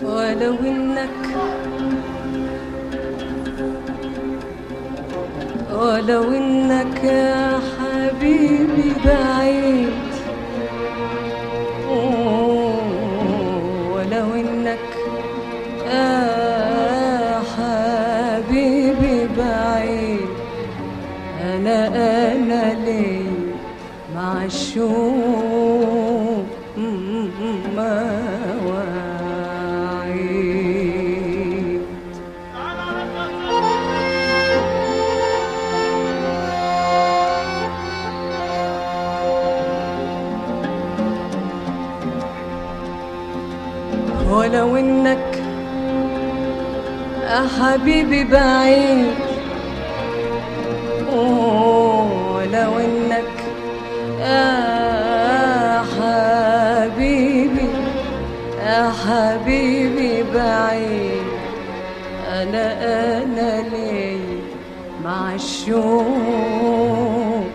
ولو انك ولو انك يا حبيبي بعيد ولو انك يا حبيبي بعيد انا انا لي مع الشوق مواعيد ولو انك يا حبيبي بعيد ولو انك يا حبيبي يا حبيبي بعيد انا انا لي مع الشوق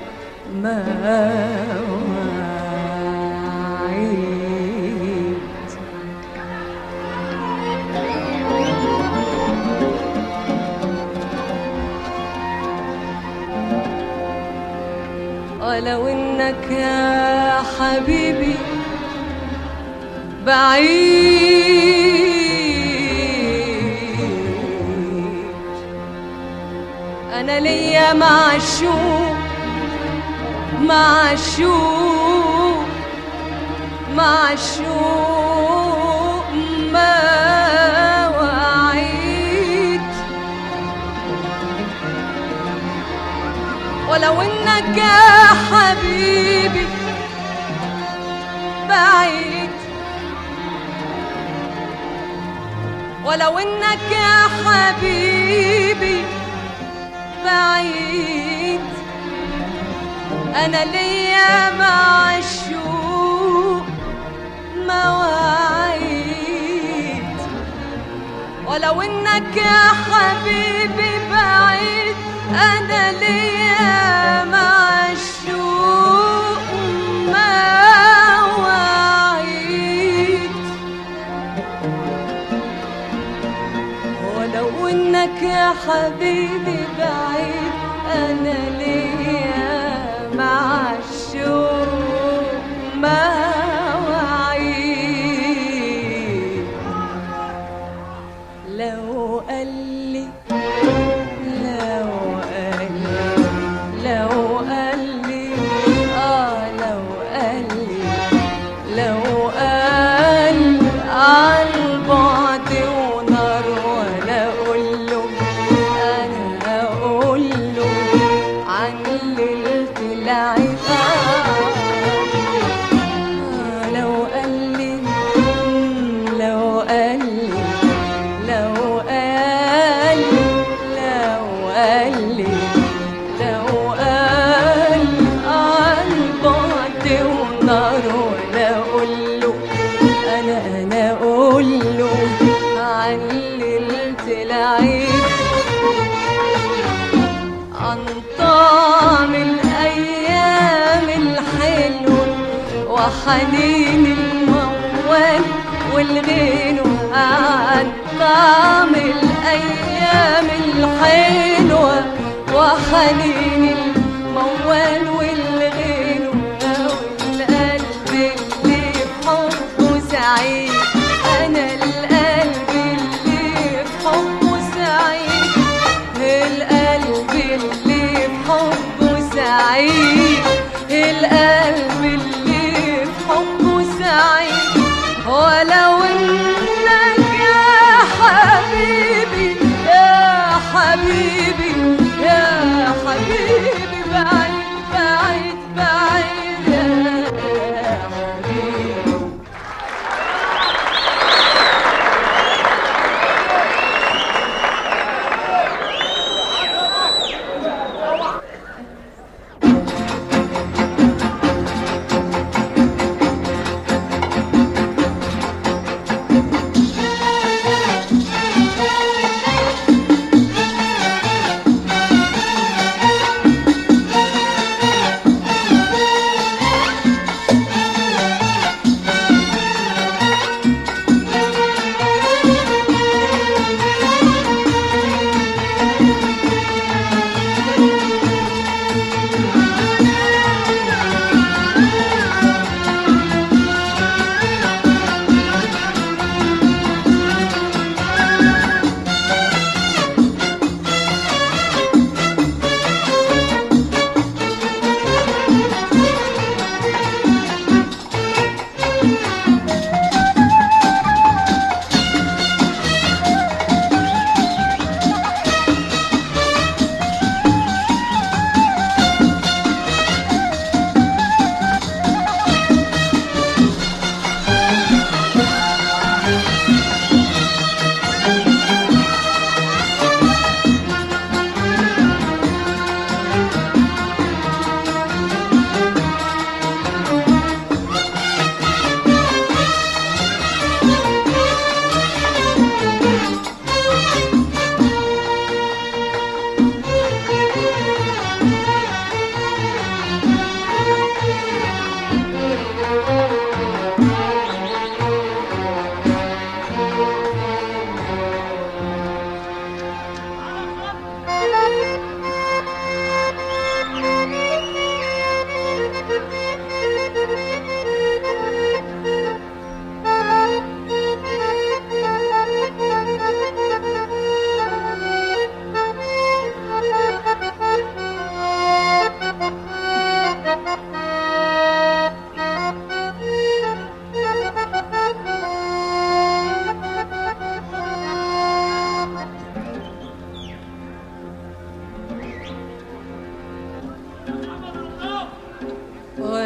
مواعيد ولو انك يا حبيبي بعيد انا ليا معشوق معشوق معشوق ما وعيد ولو انك يا حبيبي بعيد ولو انك يا حبيبي بعيد انا ليا معشوق مواعيد ولو انك يا حبيبي بعيد انا ليا معشوق مواعيد ولو انك يا حبيبي بعيد انا ليا معشوق مواعيد لو قال لي لو قال لي لو قال لي اه لو قال لي لو قال عن بعد ونار وانا اقول له انا اقول له عن ليله العيد آه، لو قال لي لو قال لي لو قال لو قال لي لو قال عن بعد ونار وانا اقول له انا انا اقول له عن ليله العيد عن طعم الايام الحلوه وحنين الموال والغنو عن طعم الايام الحلوه وحنين الموال والغنو والقلب اللي بحبه سعيد انا القلب اللي بحبه سعيد القلب اللي بحبه سعيد القلب اللي بحبه سعيد ولو انك يا حبيبي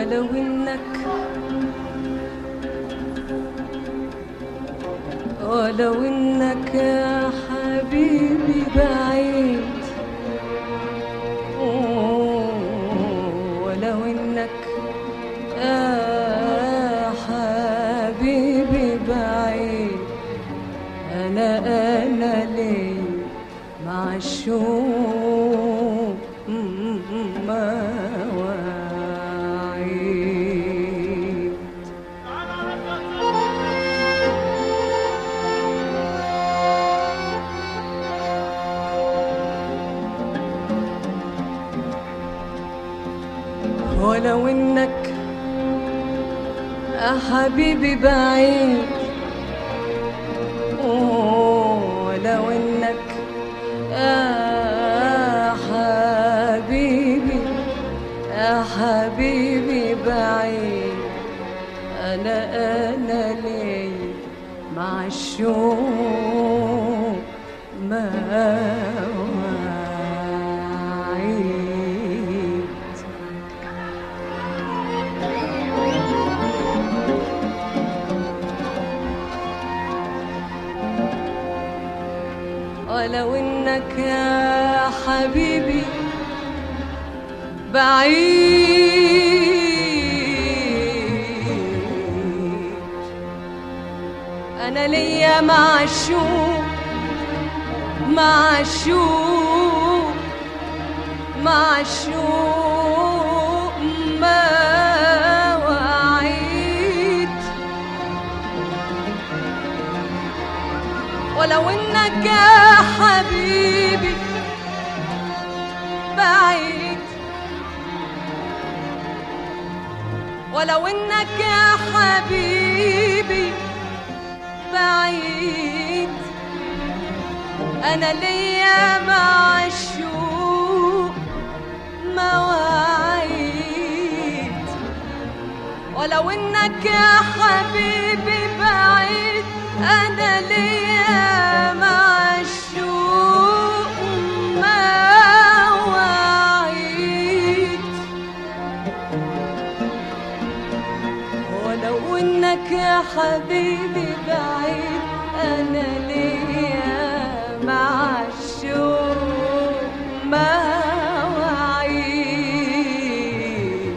ولو انك ولو انك يا حبيبي بعيد ولو انك يا حبيبي بعيد انا انا ليه مع الشوق مواعيد ولو انك يا حبيبي بعيد ولو انك يا حبيبي يا حبيبي بعيد انا انا لي مع الشوق مواعيد ولو انك يا حبيبي بعيد انا ليا معشوق معشوق معشوق ما وعيد ولو انك يا حبيبي بعيد ولو انك يا حبيبي بعيد انا ليا معشوق مواعيد ولو انك يا حبيبي بعيد انا ليا معشوق مواعيد ولو انك يا حبيبي بعيد انا ليا معشوق مواعيد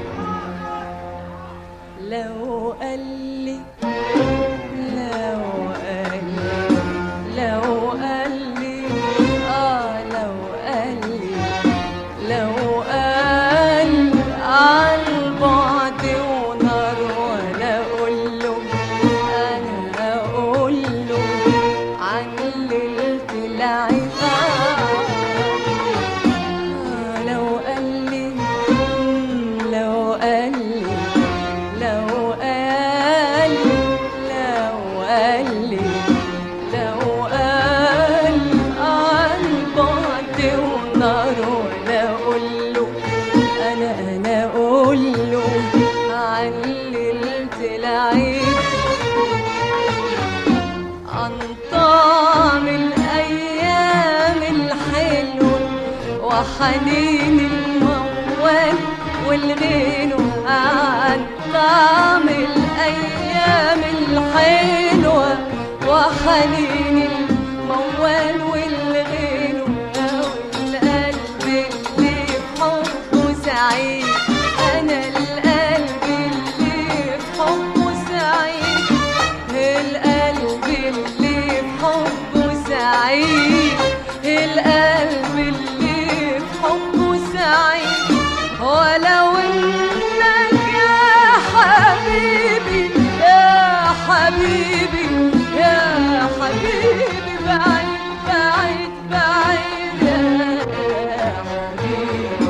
لو قال لي لو قال لي لو قال لي اه لو قال لي لو قال عن بعد ونار ولا اقول له انا اقول له عن ليله العيد آه، لو قال لي لو قال لي لو قال لو قال لي لو قال عن بعد ونار ولا اقول له انا انا اقول له عن ليله العيد عن طعم الايام الحلوه وحنين الموال والغنو عن طعم الايام الحلوه وحنين الموال والغنو والقلب اللي بحبه سعيد انا القلب اللي بحبه سعيد القلب اللي بحبه سعيد القلب اللي بحبه سعيد ولو انك يا حبيبي يا حبيبي يا حبيبي بعيد بعيد بعيد يا حبيبي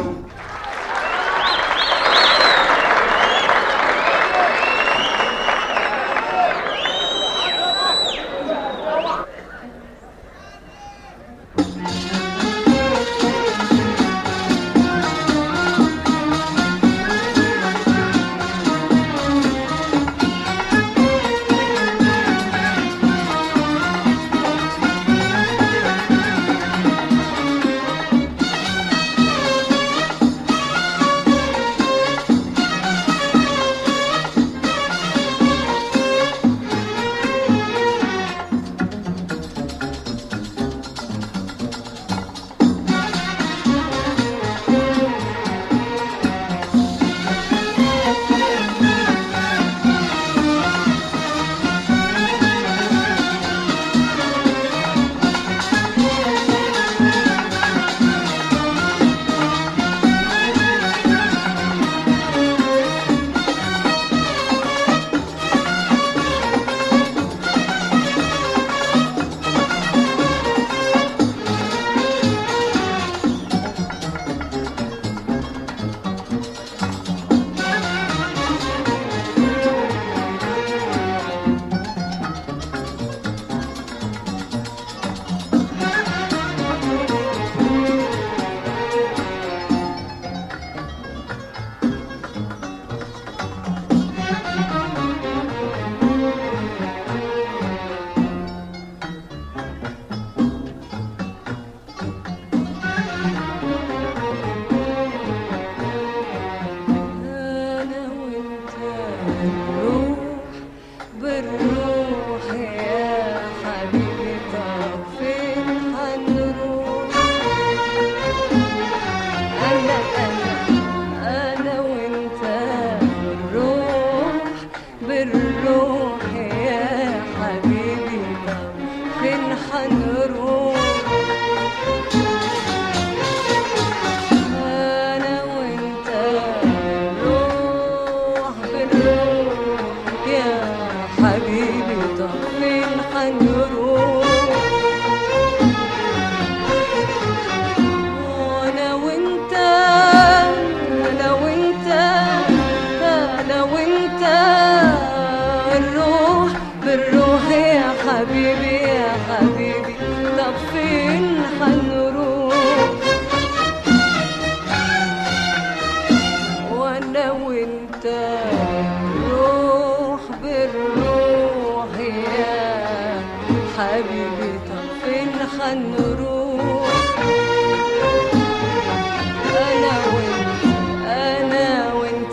فين حنروح انا وانت روح بالروح يا حبيبي طب فين حنروح وانا وانت انا وانت انا وانت الروح بالروح يا حبيبي يا حبيبي طب فين حنروح وانا وانت روح بالروح يا حبيبي طب فين حنروح انا وانت انا وانت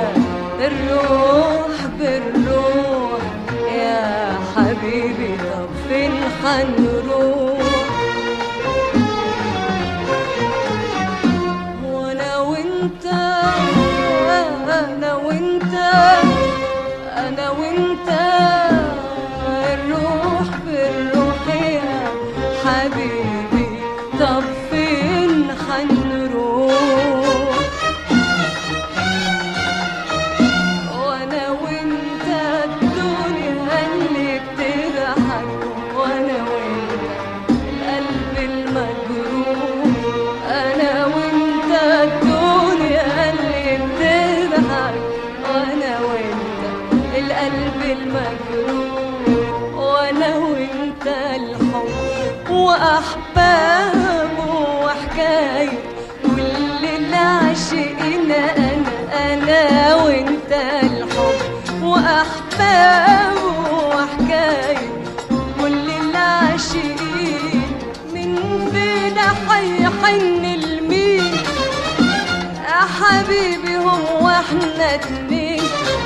الروح بالروح يا حبيبي طب فين حنروح وانا وانت انا وانت انا وانت الروح بالروح يا حبيبي طب فين حنروح وانا وانت الدنيا اللي بتضحك وانا وانت القلب المجروح انا وانت الدنيا اللي بتضحك وانا وانت القلب المجروح وانا وانت الحب واحبابه وحكايه كل العاشقين انا انا وانت الحب واحبابه وحكايه كل العاشقين من فينا حيحن المين يا حبيبي هو احنا اتنين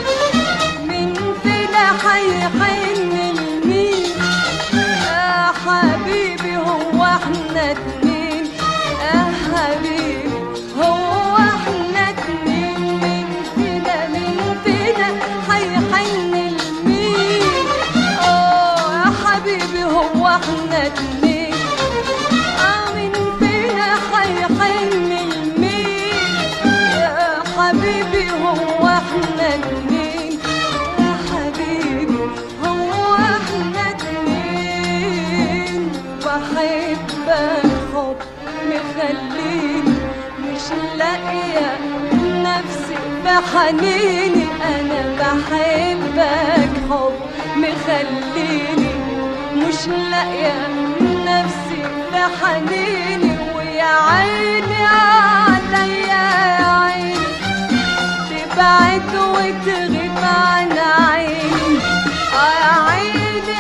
من فينا حيحن المين يا حبيبي هو احنا اتنين يا حبيبي هو احنا اتنين من فينا من فينا حيحن المين اه يا حبيبي هو احنا اتنين اه من فينا حيحن المين يا حبيبي هو احنا اتنين يا حبيبي هو احنا اتنين بحبك حب مخليني مش لاقية نفسي بحنيني انا بحبك حب مخليني مش لاقية نفسي بحنيني ويا عيني عليا يا عيني تبعد وتغيب عن عيني آه يا عيني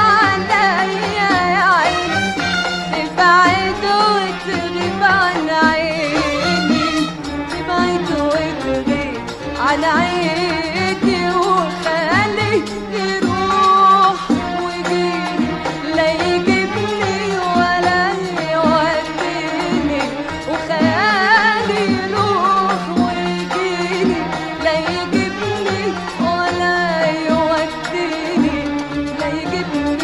عليا يا عيني تبعد وتغيب عن عيني تبعد وتغيب عن عيني وخلي يروح ويجيني لا يجيبني ولا يوديني وخيالي يروح ويجيني لا يجيبني ولا يوديني لا يجيبني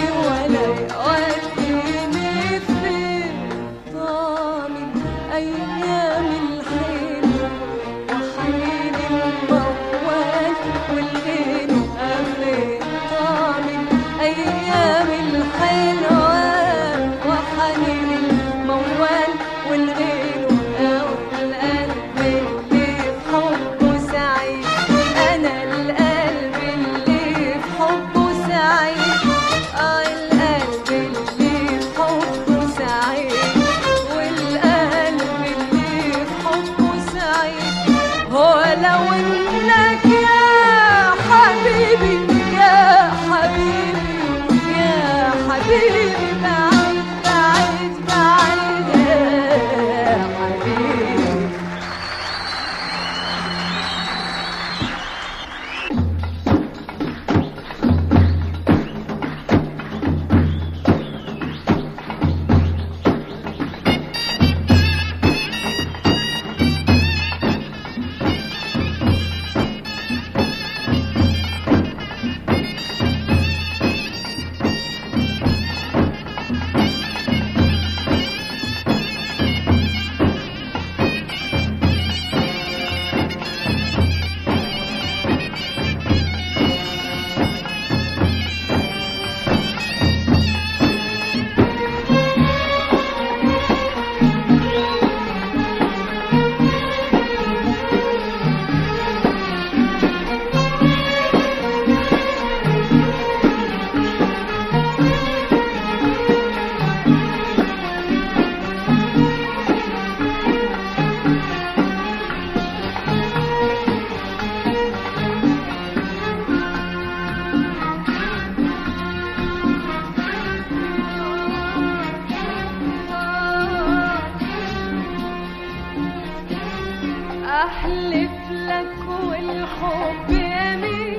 والحب يمين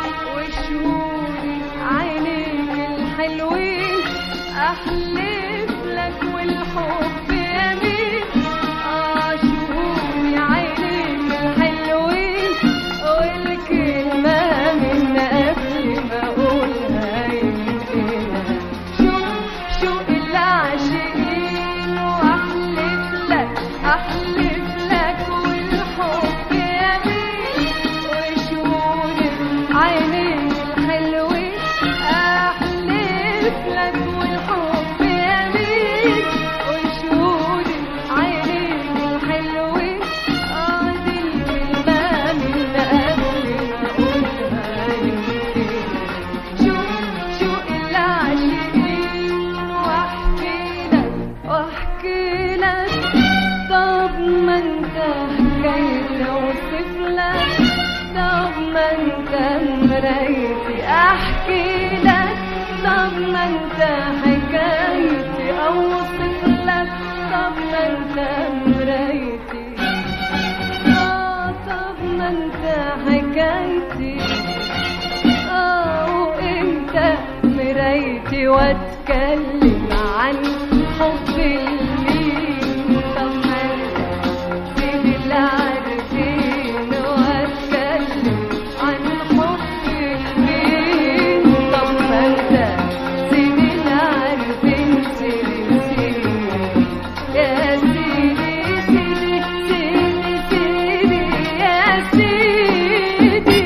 وشهود عينيك الحلوين احلف لك والحب يمين اه شهود عينيك الحلوين والكلمة من قبل ما اقولها يمكن شوف شوق العاشقين واحلف لك احلف لك والحب يمين وشهود عينيك الحلوين احلف لك والحب يمين وشهود عينيك الحلوين اه دي الكلمة من قبل ما اقولها يمكن شوف شوق العاشقين واحكي لك واحكي لك طب ما انت حكايتي اوصف لك طب ما انت مرايتي احكي لك طب ما انت حكايتي اوصف لك طب ما انت مرايتي اه طب ما انت حكايتي اه وانت مرايتي واتكلم عن حب المين طب ما انت سيدي اللي عارفين واتكلم عن حب المين طب ما انت سيدي اللي عارفين سيدي سيدي يا سيدي سيدي سيدي سيدي يا سيدي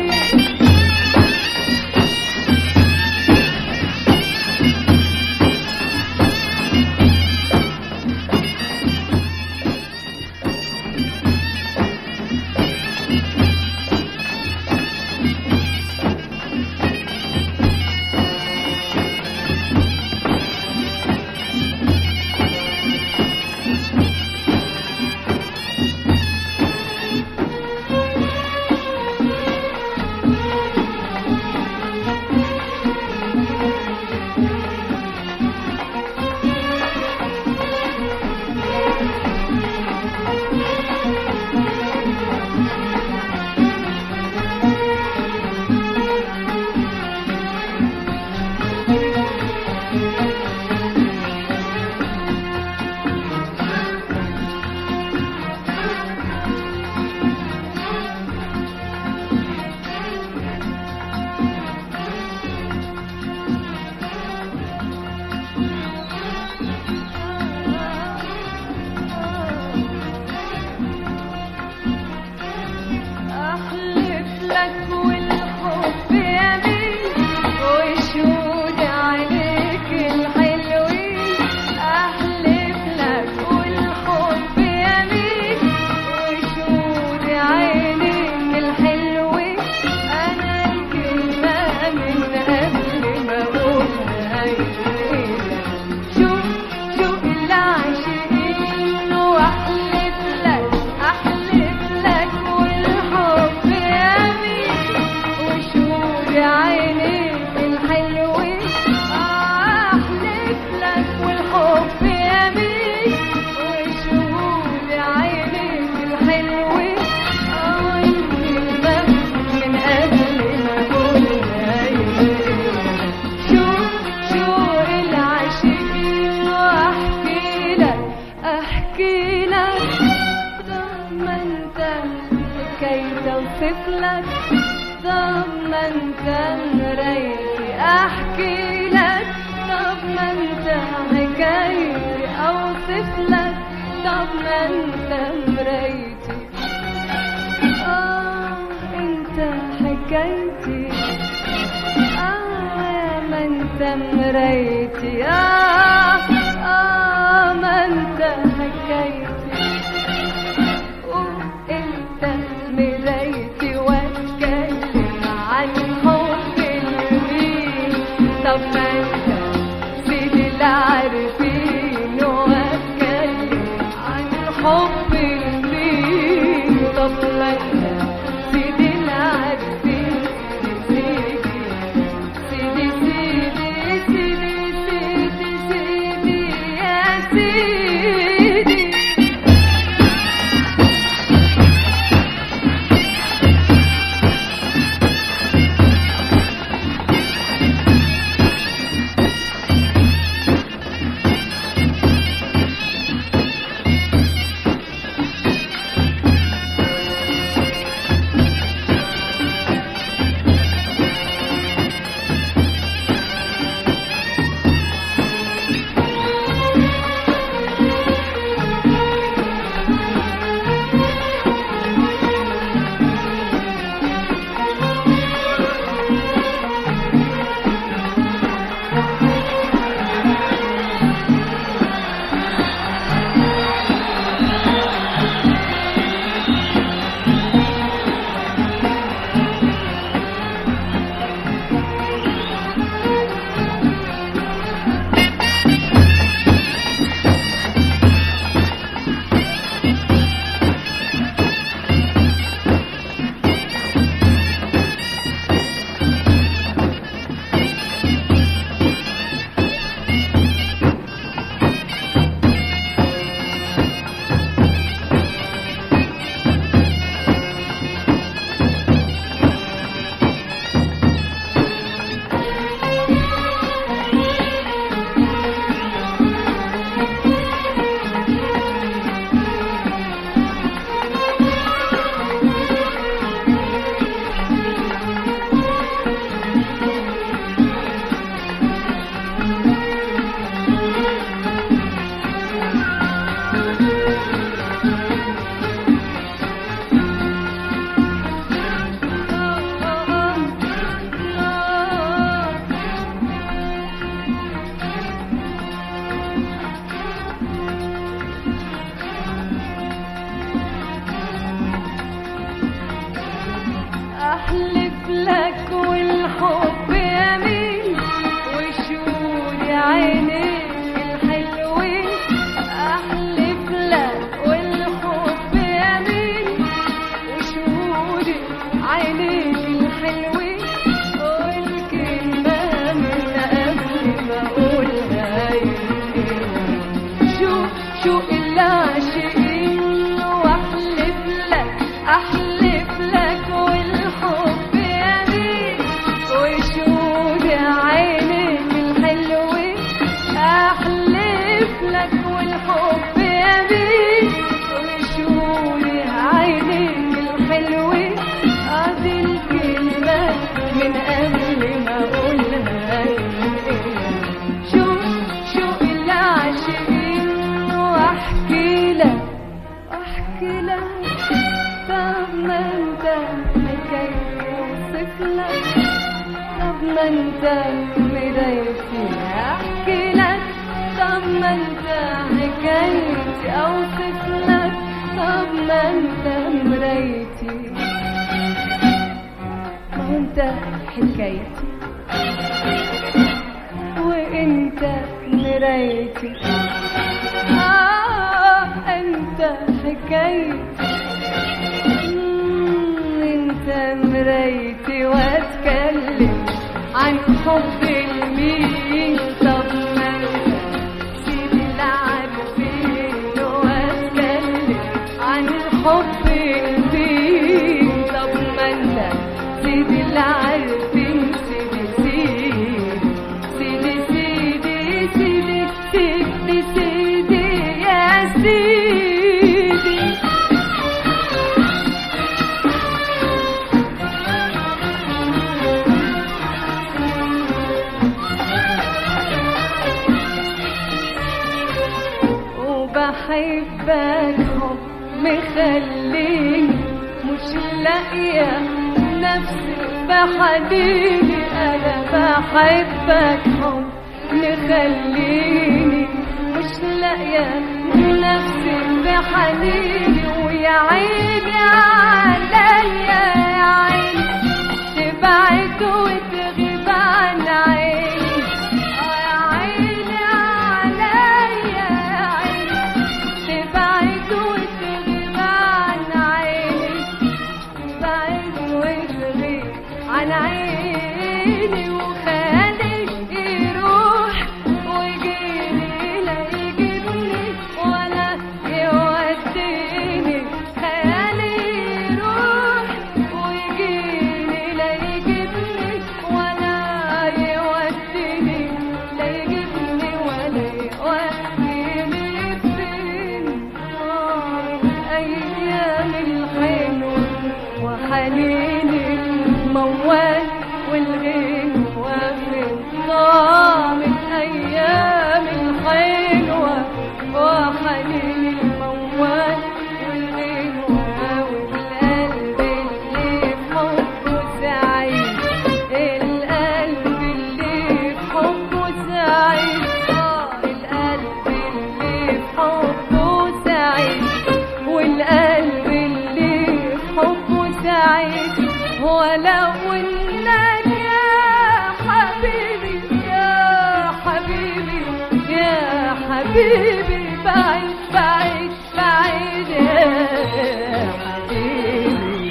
أحلف لك والحب يمين وشهود عليك الحلوين أحلف لك والحب يمين وشهود عينيك الحلوين أنا الكلمة من قبل ما أقولها يمكن شوف شوق العاشقين واحلف لك احلف لك والحب يمين وشهود عينيك الحلوين احلف لك والحب يمين وشهود عينيك الحلوين اه الكلمة من قبل ما اقولها يمكن شوف شوق العاشقين واحكي لك احكي لك طب ما انت كي توصف لك طب ما انت مرايتي احكي لك طب ما انت حكايتي اوصف لك طب ما انت مرايتي اه انت حكايتي آه يا ما انت مرايتي آه آه ما انت حكايتي وانت مرايتي واتكلم عن حب المين طب ما انت سيدي اللي عارفين واتكلم عن حب المين طب ما انت سيدي اللي عارفين سيدي سيدي سيدي سيدي سيدي سيدي مرايتي احكي لك طب ما انت حكايتي اوصف لك طب ما انت مرايتي ما هو انت حكايتي وانت مرايتي آه انت حكايتي مم، انت مرايتي واتكلم عن حب المين طب ما انت سيدي العارفين واتكلم عن الحب المين طب ما انت سيدي العارفين سيدي سيدي سيدي سيدي سيدي سيدي سيدي يا سيدي وبحبك حب مخليني مش لاقية نفسي بحنيني أنا بحبك حب مخليني مش لاقية نفسي بحنيني ويا عيني عليا يا عيني تبعد وتغيب عن عيني آه يا عيني عليا يا عيني تبعد وتغيب عن عيني تبعد وتغيب عن عيني وخيالي يروح ويجيني لا يجيبني ولا يوديني خيالي يروح ويجيني لا يجيبني ولا يوديني لا يجيبني ولا يوديني فين آه، أيام الحلوة وحنين الموال والغنوة من طعم الأيام الحلوة وحنين الموال والغنوة والقلب اللي في حبه سعيد القلب اللي في حبه سعيد آه القلب اللي في حبه سعيد والقلب اللي في حبه سعيد ولو انك يا حبيبي يا حبيبي يا حبيبي بعيد بعيد بعيد يا حبيبي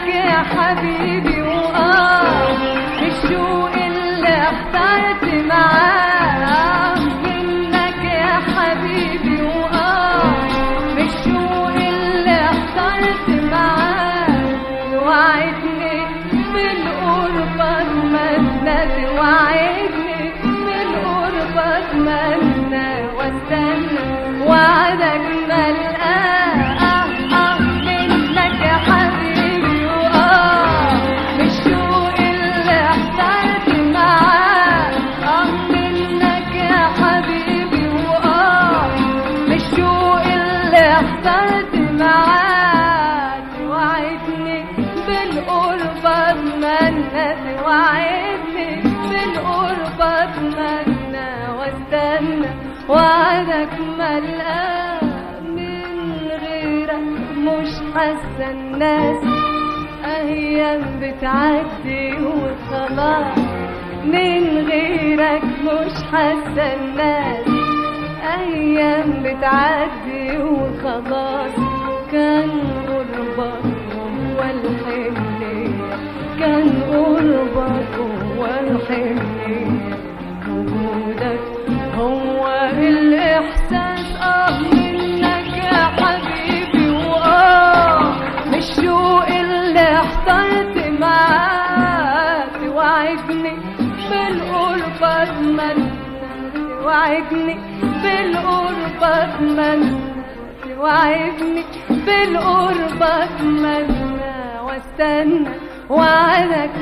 منك يا حبيبي وآه الشوق اللي اخترت معاه منك يا حبيبي وآه الشوق اللي اخترت معاه وعدني بالقرب اتمنى توعدني بالقرب اتمنى واستنى وعدك ملقاه آه آه منك يا حبيبي وآه بالشوق اللي اخترت معاه آه منك يا حبيبي وآه بالشوق اللي اخترت معاه توعدني بالقرب اتمنى توعدني بالقرب اتمنى واستنى وعدك ملقاه من غيرك مش حاسه الناس ايام بتعدي وخلاص من غيرك مش حاسه الناس ايام بتعدي وخلاص كان غربك هو الحنية كان غربك هو الحنية وجودك هو الإحساس آه منك يا حبيبي وآه مش الشوق اللي اخترت معاه توعدني بالقرب اتمنى توعدني بالقرب اتمنى توعدني بالقرب اتمنى واستنى وعدك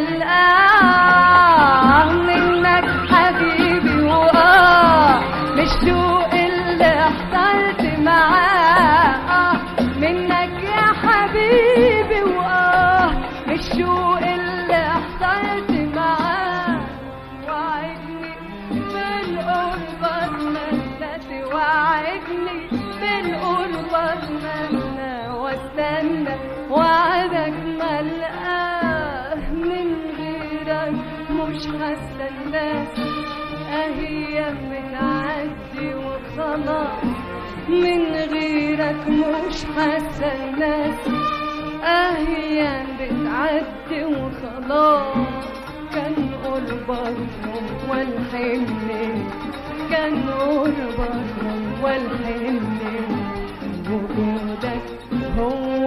ملقاه منك حبيبي واه مش الشوق اللي اخترت معاه آه منك يا حبيبي واه مش الشوق اللي اخترت معاه وعدني بالقرب اتمنى توعدني بالقرب اتمنى واستنى وعدك ملقاه من غيرك مش حاسه الناس ايام بتعدي وخلاص من غيرك مش حاسه الناس ايام بتعدي وخلاص كان قربك هو الحلم كان قربك هو الحلم وجودك هو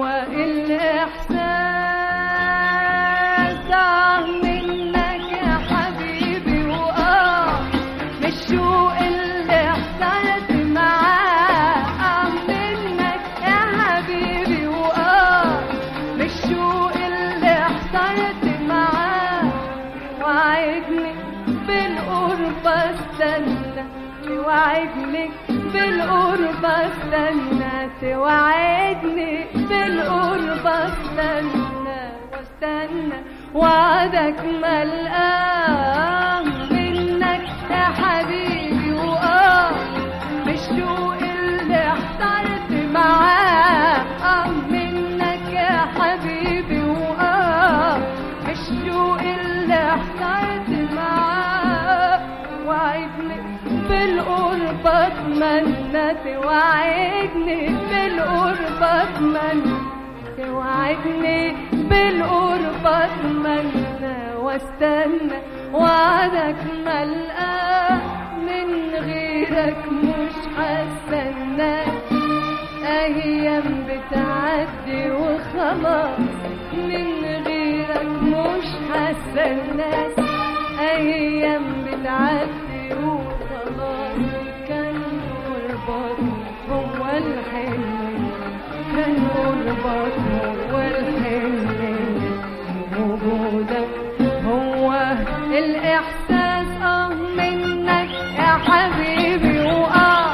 الإحساس آه منك يا حبيبي وآه مش الشوق اللي اخترت معاه آه منك يا حبيبي وآه مش الشوق اللي اخترت معاه وعدني بالقرب استنى توعدني بالقرب استنى توعدني بالقرب استنى واستنى وعدك ملقاه منك يا حبيبي واه بالشوق اللي اخترت معاه اه منك يا حبيبي واه بالشوق اللي اخترت معاه وعدني بالقرب اتمنى توعدني بالقرب اتمنى توعدني بالقرب اتمنى واستنى وعدك ملقاه من غيرك مش حاسه الناس ايام بتعدي وخلاص من غيرك مش حاسه الناس ايام بتعدي وخلاص كان قربك هو الحلم كان قربك هو الحلم وجودك هو الاحساس اه منك يا حبيبي واه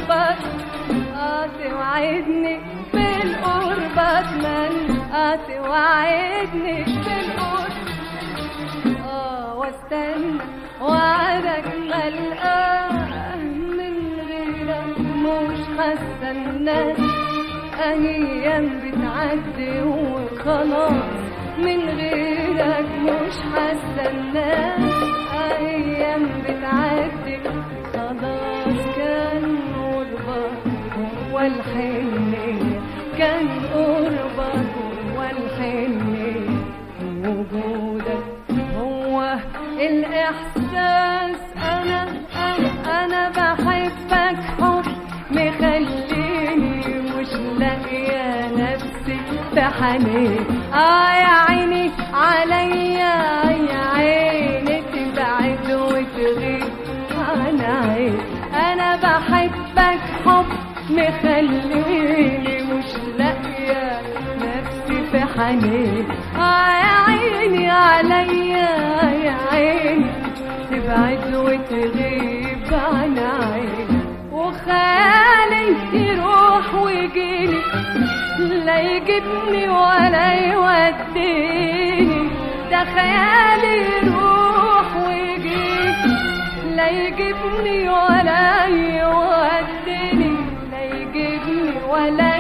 قربك اه توعدني بالقرب اتمنى اه توعدني بالقرب اه واستنى وعدك ملقاه من غيرك مش حاسه الناس ايام بتعدي وخلاص من غيرك مش حاسه الناس ايام بتعدي خلاص كان قربك هو الحنية كان قربك هو الحنية وجودك هو الإحساس أنا أنا أنا بحبك حب مخليني مش لاقية نفسي في حنين آه يا عيني عليا يا عيني تبعد وتغيب عن عين أنا بحبك حب مخليني مش لاقية نفسي في حنين آه يا عيني عليا يا عيني تبعد وتغيب عن عيني وخيالي يروح ويجيني لا يجيبني ولا يوديني ده خيالي يروح ويجيني لا يجيبني ولا يوديني لا يجيبني ولا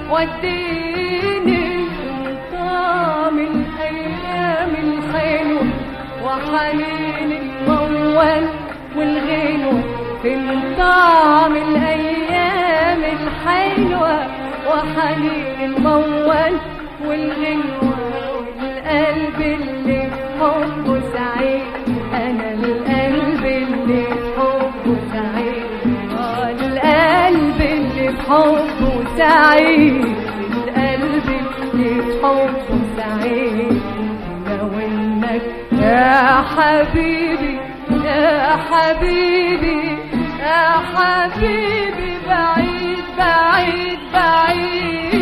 يوديني من طعم الايام الحلوه وحنين المول والغنوه في طعم الايام الحلوه وحنين المول والغنوه والقلب اللي في حبه سعيد انا القلب اللي في حبه سعيد آه القلب اللي في حبه سعيد القلب اللي في حبه سعيد لو انك يا حبيبي يا حبيبي يا حبيبي بعيد بعيد بعيد